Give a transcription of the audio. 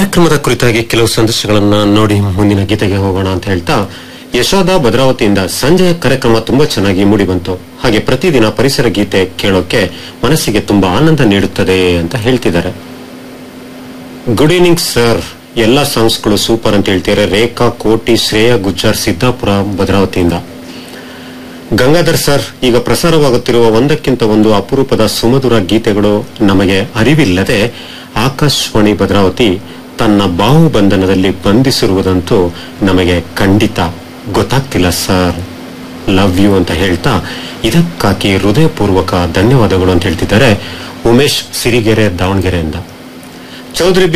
ಕಾರ್ಯಕ್ರಮದ ಕುರಿತಾಗಿ ಕೆಲವು ಸಂದೇಶಗಳನ್ನ ನೋಡಿ ಮುಂದಿನ ಗೀತೆಗೆ ಹೋಗೋಣ ಅಂತ ಹೇಳ್ತಾ ಯಶೋಧ ಭದ್ರಾವತಿಯಿಂದ ಸಂಜೆಯ ಕಾರ್ಯಕ್ರಮ ತುಂಬಾ ಚೆನ್ನಾಗಿ ಮೂಡಿ ಬಂತು ಹಾಗೆ ಪ್ರತಿದಿನ ಪರಿಸರ ಗೀತೆ ಕೇಳೋಕೆ ಮನಸ್ಸಿಗೆ ತುಂಬಾ ಆನಂದ ನೀಡುತ್ತದೆ ಅಂತ ಹೇಳ್ತಿದ್ದಾರೆ ಗುಡ್ ಈವ್ನಿಂಗ್ ಸರ್ ಎಲ್ಲ ಸಾಂಗ್ಸ್ಗಳು ಸೂಪರ್ ಅಂತ ಹೇಳ್ತಾರೆ ರೇಖಾ ಕೋಟಿ ಶ್ರೇಯಾ ಗುಜ್ಜಾರ್ ಸಿದ್ದಾಪುರ ಭದ್ರಾವತಿಯಿಂದ ಗಂಗಾಧರ್ ಸರ್ ಈಗ ಪ್ರಸಾರವಾಗುತ್ತಿರುವ ಒಂದಕ್ಕಿಂತ ಒಂದು ಅಪರೂಪದ ಸುಮಧುರ ಗೀತೆಗಳು ನಮಗೆ ಅರಿವಿಲ್ಲದೆ ಆಕಾಶವಾಣಿ ಭದ್ರಾವತಿ ತನ್ನ ಬಾಹುಬಂಧನದಲ್ಲಿ ಬಂಧಿಸಿರುವುದಂತೂ ನಮಗೆ ಖಂಡಿತ ಗೊತ್ತಾಗ್ತಿಲ್ಲ ಸರ್ ಲವ್ ಯು ಅಂತ ಹೇಳ್ತಾ ಇದಕ್ಕಾಗಿ ಹೃದಯಪೂರ್ವಕ ಧನ್ಯವಾದಗಳು ಅಂತ ಹೇಳ್ತಿದ್ದಾರೆ ಉಮೇಶ್ ಸಿರಿಗೆರೆ ದಾವಣಗೆರೆಯಿಂದ ಚೌಧರಿ